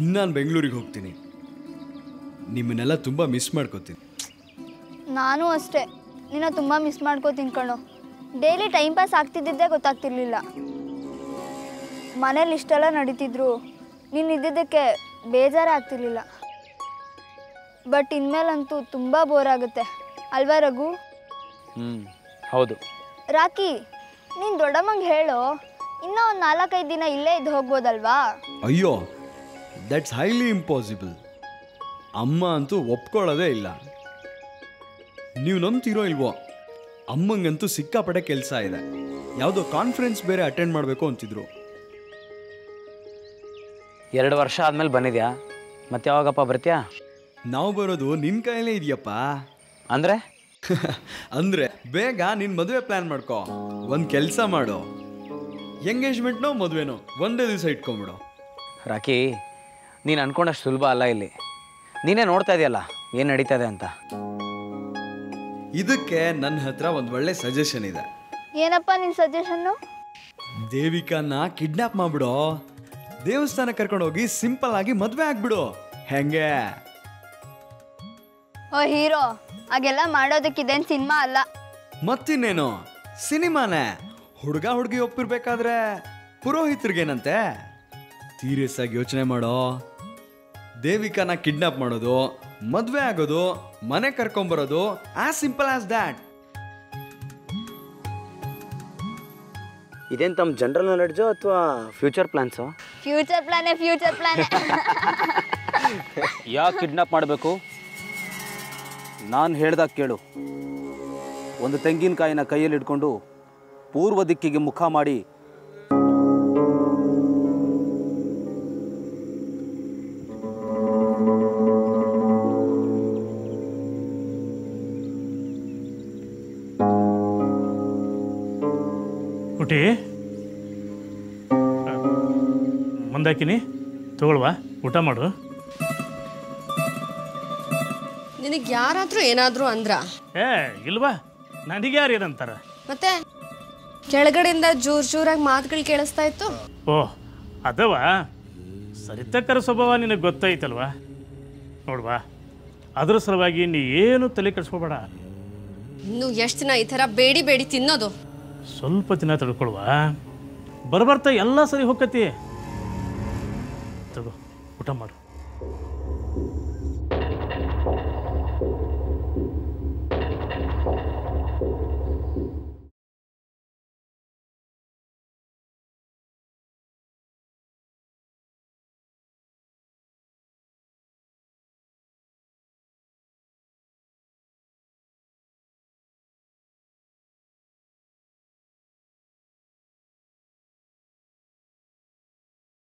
ಇನ್ನು ನಾನು ಬೆಂಗಳೂರಿಗೆ ಹೋಗ್ತೀನಿ ನಿಮ್ಮನ್ನೆಲ್ಲ ತುಂಬ ಮಿಸ್ ಮಾಡ್ಕೋತೀನಿ ನಾನು ಅಷ್ಟೇ ನಿನ್ನ ತುಂಬ ಮಿಸ್ ಮಾಡ್ಕೋತೀನಿ ಕಣೋ ಡೈಲಿ ಟೈಮ್ ಪಾಸ್ ಆಗ್ತಿದ್ದಿದ್ದೇ ಗೊತ್ತಾಗ್ತಿರ್ಲಿಲ್ಲ ಮನೇಲಿ ಇಷ್ಟೆಲ್ಲ ನಡೀತಿದ್ರು ನೀನು ಇದ್ದಿದ್ದಕ್ಕೆ ಬೇಜಾರೇ ಆಗ್ತಿರ್ಲಿಲ್ಲ ಬಟ್ ಇನ್ಮೇಲಂತೂ ತುಂಬ ಬೋರ್ ಆಗುತ್ತೆ ಅಲ್ವಾ ರಘು ಹ್ಞೂ ಹೌದು ರಾಕಿ ನೀನು ದೊಡ್ಡಮ್ಮಂಗೆ ಹೇಳು ಇನ್ನೂ ಒಂದು ನಾಲ್ಕೈದು ದಿನ ಇಲ್ಲೇ ಇದ್ದು ಹೋಗ್ಬೋದಲ್ವಾ ಅಯ್ಯೋ ದಟ್ಸ್ ಹೈಲಿ ಇಂಪಾಸಿಬಲ್ ಅಮ್ಮ ಅಂತೂ ಒಪ್ಕೊಳ್ಳೋದೇ ಇಲ್ಲ ನೀವು ನಂಬ್ತಿರೋ ಇಲ್ವೋ ಅಮ್ಮಂಗಂತೂ ಸಿಕ್ಕಾಪಟ್ಟೆ ಕೆಲಸ ಇದೆ ಯಾವುದೋ ಕಾನ್ಫರೆನ್ಸ್ ಬೇರೆ ಅಟೆಂಡ್ ಮಾಡಬೇಕು ಅಂತಿದ್ರು ಎರಡು ವರ್ಷ ಆದಮೇಲೆ ಬಂದಿದ್ಯಾ ಮತ್ತೆ ಯಾವಾಗಪ್ಪ ಬರ್ತೀಯಾ ನಾವು ಬರೋದು ನಿನ್ನ ಕೈಯಲ್ಲೇ ಇದೆಯಪ್ಪ ಅಂದರೆ ಅಂದ್ರೆ ಬೇಗ ನಿನ್ ಮದುವೆ ಪ್ಲಾನ್ ಮಾಡ್ಕೋ ಒಂದ್ ಕೆಲಸ ಮಾಡು ಎಂಗೇಜ್ಮೆಂಟ್ನೋ ಮದುವೆನೋ ಒಂದೇ ದಿವಸ ಇಟ್ಕೊಂಬಿಡು ರಾಕಿ ನೀನು ಅನ್ಕೊಂಡಷ್ಟು ಸುಲಭ ಅಲ್ಲ ಇಲ್ಲಿ ನೀನೇ ನೋಡ್ತಾ ಇದೆಯಲ್ಲ ಏನು ನಡೀತಾ ಇದೆ ಅಂತ ಇದಕ್ಕೆ ನನ್ನ ಹತ್ರ ಒಂದು ಒಳ್ಳೆ ಸಜೆಷನ್ ಇದೆ ಏನಪ್ಪ ನಿನ್ನ ಸಜೆಷನ್ನು ದೇವಿಕಾನ ಕಿಡ್ನಾಪ್ ಮಾಡ್ಬಿಡು ದೇವಸ್ಥಾನ ಕರ್ಕೊಂಡು ಹೋಗಿ ಸಿಂಪಲ್ ಆಗಿ ಮದ್ವೆ ಆಗ್ಬಿಡು ಹೆಂಗೆ ಓ ಹೀರೋ ಹಾಗೆಲ್ಲ ಮಾಡೋದಕ್ಕಿದೇನು ಸಿನಿಮಾ ಅಲ್ಲ ಮತ್ತಿನ್ನೇನು ಸಿನಿಮಾನೇ ಹುಡುಗ ಹುಡುಗಿ ಒಪ್ಪಿರ್ಬೇಕಾದ್ರೆ ಪುರೋಹಿತರಿಗೇನಂತೆ ಸೀರಿಯಸ್ ಆಗಿ ಯೋಚನೆ ಮಾಡೋ ದೇವಿಕಾನ ಕಿಡ್ನಾಪ್ ಮಾಡೋದು ಮದ್ವೆ ಆಗೋದು ಮನೆ ಕರ್ಕೊಂಬರೋದು ಆಸ್ ಸಿಂಪಲ್ ಆಸ್ ದ್ಯಾಟ್ ಇದೇನು ತಮ್ಮ ಜನರಲ್ ನಾಲೆಡ್ಜು ಅಥವಾ ಫ್ಯೂಚರ್ ಪ್ಲಾನ್ಸು ಫ್ಯೂಚರ್ ಪ್ಲಾನೇ ಫ್ಯೂಚರ್ ಪ್ಲಾನೇ ಯಾಕೆ ಕಿಡ್ನಾಪ್ ಮಾಡಬೇಕು ನಾನು ಹೇಳ್ದಾಗ ಕೇಳು ಒಂದು ತೆಂಗಿನಕಾಯಿನ ಕೈಯಲ್ಲಿ ಇಟ್ಕೊಂಡು ಪೂರ್ವ ದಿಕ್ಕಿಗೆ ಮುಖ ಮಾಡಿ ಹುಟಿ ಮುಂದಾಕಿನಿ ತಗೊಳ್ವಾ ಊಟ ಮಾಡು ನಿನಗೆ ಯಾರಾದರೂ ಏನಾದರೂ ಅಂದ್ರ ಏ ಇಲ್ವಾ ನನಗೆ ಯಾರು ಏನಂತಾರ ಮತ್ತೆ ಕೆಳಗಡೆಯಿಂದ ಜೋರ್ ಜೋರಾಗಿ ಮಾತುಗಳು ಕೇಳಿಸ್ತಾ ಇತ್ತು ಓ ಅದವ ಸರಿತಕ್ಕರ ಸ್ವಭಾವ ನಿನಗೆ ಗೊತ್ತೈತಲ್ವಾ ನೋಡ್ವಾ ಅದ್ರ ಸಲುವಾಗಿ ನೀ ಏನು ತಲೆ ಕೆಡಿಸ್ಕೋಬೇಡ ಇನ್ನು ಎಷ್ಟು ದಿನ ಈ ಥರ ಬೇಡಿ ಬೇಡಿ ತಿನ್ನೋದು ಸ್ವಲ್ಪ ದಿನ ತಡ್ಕೊಳ್ವಾ ಬರ್ಬರ್ತಾ ಎಲ್ಲ ಸರಿ ಹೋಗತಿ ತಗೋ ಊಟ ಮಾಡು